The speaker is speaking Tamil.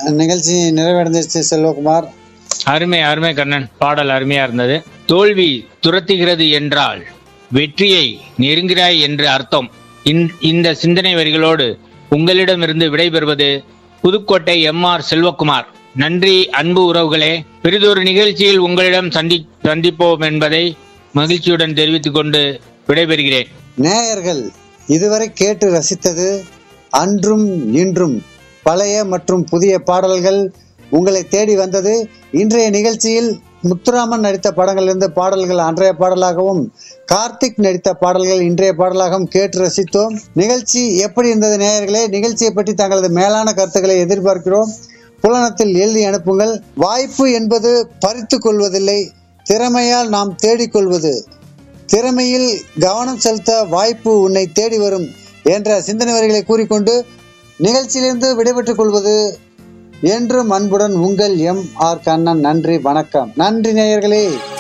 நிகழ்ச்சி நிறைவடைந்துச்சு செல்வகுமார் அருமை அருமை கண்ணன் பாடல் அருமையா இருந்தது தோல்வி துரத்துகிறது என்றால் வெற்றியை நெருங்கிறாய் என்று அர்த்தம் இந்த- இந்த சிந்தனை வரிகளோடு உங்களிடமிருந்து விடைபெறுவது புதுக்கோட்டை எம் ஆர் செல்வகுமார் நன்றி அன்பு உறவுகளே பெரிதொரு நிகழ்ச்சியில் உங்களிடம் சந்தி சந்திப்போம் என்பதை மகிழ்ச்சியுடன் தெரிவித்துக் கொண்டு விடைபெறுகிறேன் நேயர்கள் இதுவரை கேட்டு ரசித்தது அன்றும் இன்றும் பழைய மற்றும் புதிய பாடல்கள் உங்களை தேடி வந்தது இன்றைய நிகழ்ச்சியில் முத்துராமன் நடித்த படங்களிலிருந்து பாடல்கள் அன்றைய பாடலாகவும் கார்த்திக் நடித்த பாடல்கள் இன்றைய பாடலாகவும் கேட்டு ரசித்தோம் நிகழ்ச்சி எப்படி இருந்தது நேயர்களே நிகழ்ச்சியை பற்றி தங்களது மேலான கருத்துக்களை எதிர்பார்க்கிறோம் புலனத்தில் எழுதி அனுப்புங்கள் வாய்ப்பு என்பது பறித்து கொள்வதில்லை திறமையால் நாம் தேடிக்கொள்வது திறமையில் கவனம் செலுத்த வாய்ப்பு உன்னை தேடி வரும் என்ற சிந்தனை வரிகளை கூறிக்கொண்டு நிகழ்ச்சியிலிருந்து விடைபெற்றுக் கொள்வது என்றும் அன்புடன் உங்கள் எம் ஆர் கண்ணன் நன்றி வணக்கம் நன்றி நேயர்களே